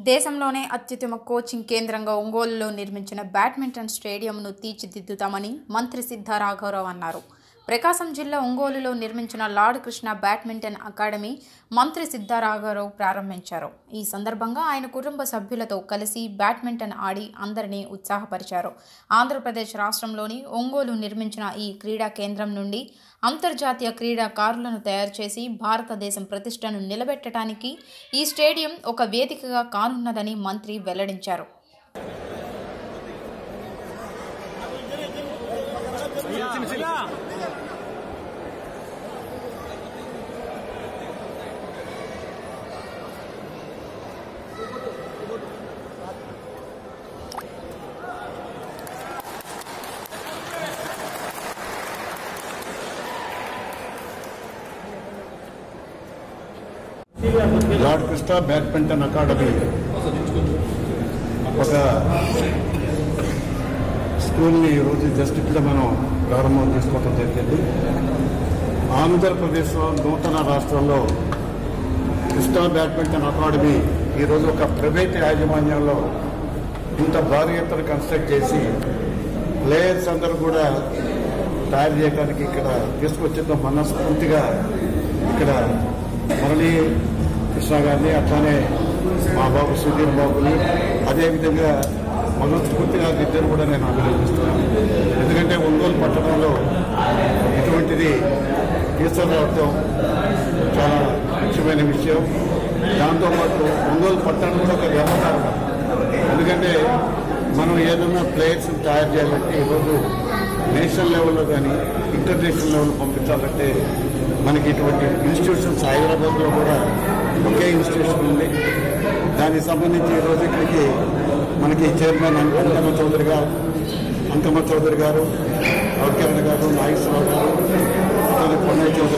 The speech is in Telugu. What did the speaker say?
దేశంలోనే అత్యుత్తమ కోచింగ్ కేంద్రంగా ఒంగోలులో నిర్మించిన బ్యాడ్మింటన్ స్టేడియంను తీర్చిదిద్దుతామని మంత్రి సిద్ధా రాఘవరావు అన్నారు ప్రకాశం జిల్లా ఒంగోలులో నిర్మించిన లార్డ్ కృష్ణ బ్యాడ్మింటన్ అకాడమీ మంత్రి సిద్ధా రాఘవరావు ప్రారంభించారు ఈ సందర్భంగా ఆయన కుటుంబ సభ్యులతో కలిసి బ్యాడ్మింటన్ ఆడి అందరినీ ఉత్సాహపరిచారు ఆంధ్రప్రదేశ్ రాష్ట్రంలోని ఒంగోలు నిర్మించిన ఈ క్రీడా కేంద్రం నుండి అంతర్జాతీయ క్రీడాకారులను తయారు చేసి భారతదేశం ప్రతిష్టను నిలబెట్టడానికి ఈ స్టేడియం ఒక వేదికగా కానున్నదని మంత్రి వెల్లడించారు లార్డ్ కృష్ణ బ్యాడ్మింటన్ అకాడమీ ఒక స్కూల్ని ఈరోజు జస్ట్ ఇప్పుడే మనం ప్రారంభం చేసుకోవడం జరిగింది ఆంధ్రప్రదేశ్లో నూతన రాష్ట్రంలో కృష్ణ బ్యాడ్మింటన్ అకాడమీ ఈరోజు ఒక ప్రైవేట్ యాజమాన్యంలో ఇంత భారీ ఎత్తున కన్స్ట్రక్ట్ చేసి ప్లేయర్స్ అందరూ కూడా తయారు చేయడానికి ఇక్కడ తీసుకొచ్చిన మనస్ఫూర్తిగా ఇక్కడ మురళీ కృష్ణ గారిని అట్లానే మా బాబు సుధీర్ బాబుని అదేవిధంగా మనస్ఫూర్తిగా ఇద్దరు కూడా నేను అభినందిస్తున్నాను ఎందుకంటే ఒంగోలు పట్టణంలో ఇటువంటిది తీసుకురావడం చాలా ముఖ్యమైన విషయం దాంతోపాటు ఒంగోలు పట్టణం కూడా ఒక గర్వకారణం ఎందుకంటే మనం ఏదైనా ప్లేయర్స్ తయారు చేయాలంటే ఈరోజు నేషనల్ లెవెల్లో కానీ ఇంటర్నేషనల్ లెవెల్ పంపించాలంటే మనకి ఇటువంటి ఇన్స్టిట్యూషన్స్ హైదరాబాద్లో కూడా ఒకే ఇన్స్టిట్యూషన్ ఉంది దానికి సంబంధించి ఈరోజు ఇక్కడికి మనకి చైర్మన్ అంకమ్మ చౌదరి గారు అంకమ్మ చౌదరి గారు రవికిరణ్ గారు నాగేశ్వరరావు గారు అలాగే పొన్నయ్య చౌదరి